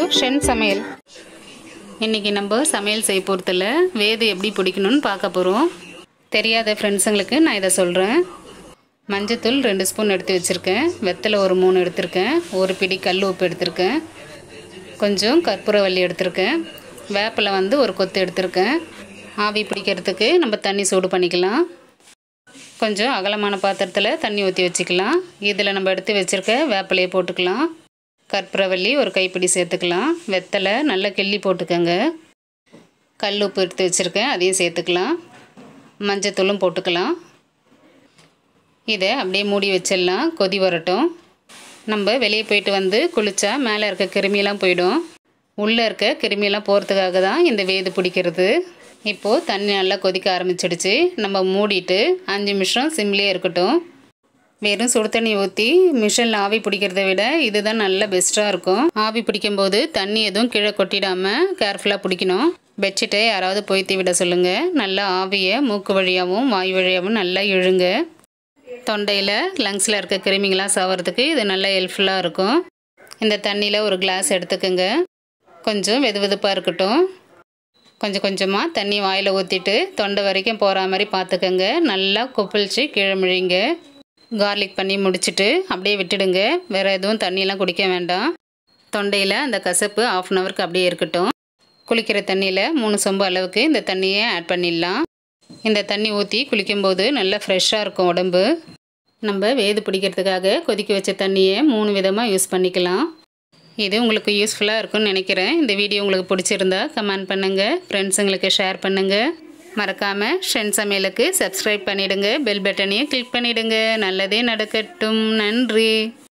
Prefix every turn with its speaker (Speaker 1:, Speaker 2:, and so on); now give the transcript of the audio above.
Speaker 1: ஷென் சமையல் இன்றைக்கி நம்ம சமையல் செய்ய போகிறதில்ல வேது எப்படி பிடிக்கணும்னு பார்க்க போகிறோம் தெரியாத ஃப்ரெண்ட்ஸுங்களுக்கு நான் இதை சொல்கிறேன் மஞ்சத்தூள் ரெண்டு ஸ்பூன் எடுத்து வச்சுருக்கேன் வெத்தலை ஒரு மூணு எடுத்திருக்கேன் ஒரு பிடி கல் உப்பு எடுத்திருக்கேன் கொஞ்சம் கற்பூரவல்லி எடுத்திருக்கேன் வேப்பிலை வந்து ஒரு கொத்து எடுத்திருக்கேன் ஆவி பிடிக்கிறதுக்கு நம்ம தண்ணி சூடு பண்ணிக்கலாம் கொஞ்சம் அகலமான பாத்திரத்தில் தண்ணி ஊற்றி வச்சுக்கலாம் இதில் நம்ம எடுத்து வச்சுருக்க வேப்பிலையை போட்டுக்கலாம் கற்பூரவல்லி ஒரு கைப்பிடி சேர்த்துக்கலாம் வெத்தலை நல்லா கிள்ளி போட்டுக்கோங்க கல் உப்பு எடுத்து வச்சுருக்கேன் அதையும் சேர்த்துக்கலாம் மஞ்சத்தூளும் போட்டுக்கலாம் இதை அப்படியே மூடி வச்சிடலாம் கொதி வரட்டும் நம்ம வெளியே போயிட்டு வந்து குளித்தா மேலே இருக்க கிருமியெல்லாம் போயிடும் உள்ளே இருக்க கிருமியெல்லாம் போகிறதுக்காக தான் இந்த வேது பிடிக்கிறது இப்போது தண்ணி நல்லா கொதிக்க ஆரம்பிச்சிடுச்சு நம்ம மூடிட்டு அஞ்சு நிமிஷம் சிம்லேயே இருக்கட்டும் வெறும் சுடு தண்ணி ஊற்றி மிஷினில் ஆவி பிடிக்கிறத விட இதுதான் நல்ல பெஸ்ட்டாக இருக்கும் ஆவி பிடிக்கும்போது தண்ணி எதுவும் கீழே கொட்டிடாமல் கேர்ஃபுல்லாக பிடிக்கணும் பெட்ஷீட்டை யாராவது பொய்த்தி விட சொல்லுங்கள் நல்லா ஆவியை மூக்கு வழியாகவும் வாய் வழியாகவும் நல்லா இழுங்க தொண்டையில் லங்ஸில் இருக்க கிருமிங்களாம் சாவறதுக்கு இது நல்லா ஹெல்ப்ஃபுல்லாக இருக்கும் இந்த தண்ணியில் ஒரு கிளாஸ் எடுத்துக்கோங்க கொஞ்சம் வெது வெதுப்பாக இருக்கட்டும் கொஞ்சம் கொஞ்சமாக தண்ணி வாயில் ஊற்றிட்டு தொண்டை வரைக்கும் போகிற மாதிரி பார்த்துக்கோங்க நல்லா கொப்பளிச்சு கீழே மிழிங்க கார்லிக் பண்ணி முடிச்சுட்டு அப்படியே விட்டுடுங்க வேறு எதுவும் தண்ணியெல்லாம் குடிக்க வேண்டாம் தொண்டையில் அந்த கசப்பு ஆஃப் அன் ஹவருக்கு அப்படியே இருக்கட்டும் குளிக்கிற தண்ணியில் மூணு சொம்பு அளவுக்கு இந்த தண்ணியை ஆட் பண்ணிடலாம் இந்த தண்ணி ஊற்றி குளிக்கும்போது நல்லா ஃப்ரெஷ்ஷாக இருக்கும் உடம்பு நம்ம வேது பிடிக்கிறதுக்காக கொதிக்க வச்ச தண்ணியை மூணு விதமாக யூஸ் பண்ணிக்கலாம் இது உங்களுக்கு யூஸ்ஃபுல்லாக இருக்கும்னு நினைக்கிறேன் இந்த வீடியோ உங்களுக்கு பிடிச்சிருந்தா கமெண்ட் பண்ணுங்கள் ஃப்ரெண்ட்ஸுங்களுக்கு ஷேர் பண்ணுங்கள் மறக்காமல் ஷென் சமையலுக்கு சப்ஸ்கிரைப் பண்ணிவிடுங்க பெல் பட்டனையும் கிளிக் பண்ணிவிடுங்க நல்லதே நடக்கட்டும் நன்றி